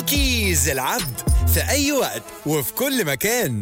كيز العبد في أي وقت وفي كل مكان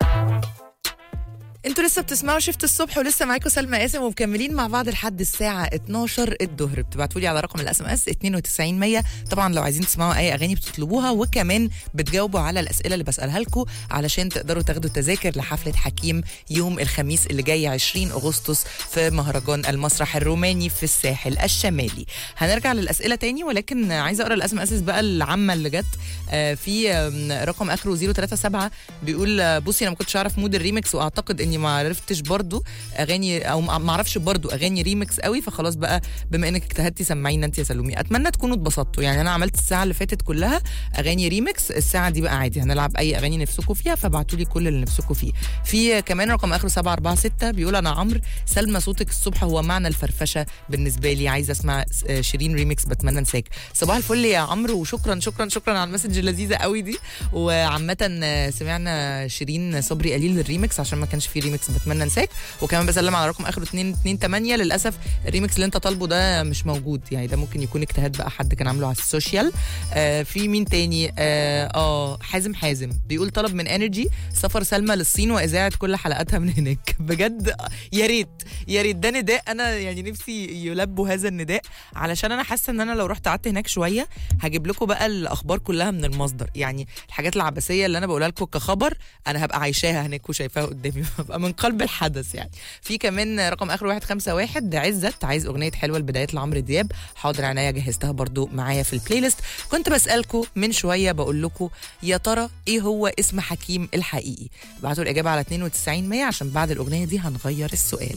انتوا لسه بتسمعوا شفت الصبح ولسه معاكم سلمى قاسم ومكملين مع بعض لحد الساعه 12 الظهر بتبعتوا لي على رقم الاس ام اس 92 100 طبعا لو عايزين تسمعوا اي اغاني بتطلبوها وكمان بتجاوبوا على الاسئله اللي بسالها لكم علشان تقدروا تاخدوا تذاكر لحفله حكيم يوم الخميس اللي جاي 20 اغسطس في مهرجان المسرح الروماني في الساحل الشمالي هنرجع للاسئله تاني ولكن عايزه اقرا الاس ام اس بقى العامه اللي جت آه، في آم، رقم اخره 037 بيقول آه، بصي انا ما كنتش اعرف مود الريمكس واعتقد اني ما عرفتش برضو اغاني او ما ما اعرفش برضو اغاني ريمكس قوي فخلاص بقى بما انك اجتهدتي سمعينا انت يا سلومي اتمنى تكونوا اتبسطتوا يعني انا عملت الساعه اللي فاتت كلها اغاني ريمكس الساعه دي بقى عادي هنلعب اي اغاني نفسكم فيها فابعتوا لي كل اللي نفسكم فيه في كمان رقم اخره 746 بيقول انا عمرو سلمى صوتك الصبح هو معنى الفرفشه بالنسبه لي عايزه اسمع آه، شيرين ريمكس بتمنى انساك صباح الفل يا عمرو وشكرا شكرا شكرا على المسج اللذيذه قوي دي وعامه آه، سمعنا شيرين صبري قليل الريمكس عشان ما كانش فيه ريمكس بتمنى انساك وكمان بسلم على رقم اخره 228 للاسف الريمكس اللي انت طالبه ده مش موجود يعني ده ممكن يكون اجتهاد بقى حد كان عامله على السوشيال آه في مين تاني اه, آه حازم حازم بيقول طلب من انرجي سفر سلمى للصين واذاعه كل حلقاتها من هناك بجد يا ريت يا ريت ده نداء انا يعني نفسي يلبوا هذا النداء علشان انا حاسه ان انا لو رحت قعدت هناك شويه هجيب لكم بقى الاخبار كلها من المصدر يعني الحاجات العبثيه اللي انا بقولها لكم كخبر انا هبقى عايشاها هناك وشايفاها قدامي هبقى من قلب الحدث يعني في كمان رقم اخر 151 ده عزت عايز اغنيه حلوه لبدايات لعمرو دياب حاضر عينيا جهزتها برضو معايا في البلاي ليست كنت بسالكم من شويه بقول لكم يا ترى ايه هو اسم حكيم الحقيقي ابعتوا الاجابه على 92 100 عشان بعد الاغنيه دي هنغير السؤال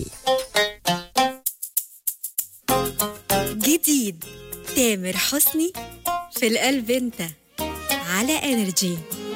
جديد تامر حسني في القلب انت على انرجي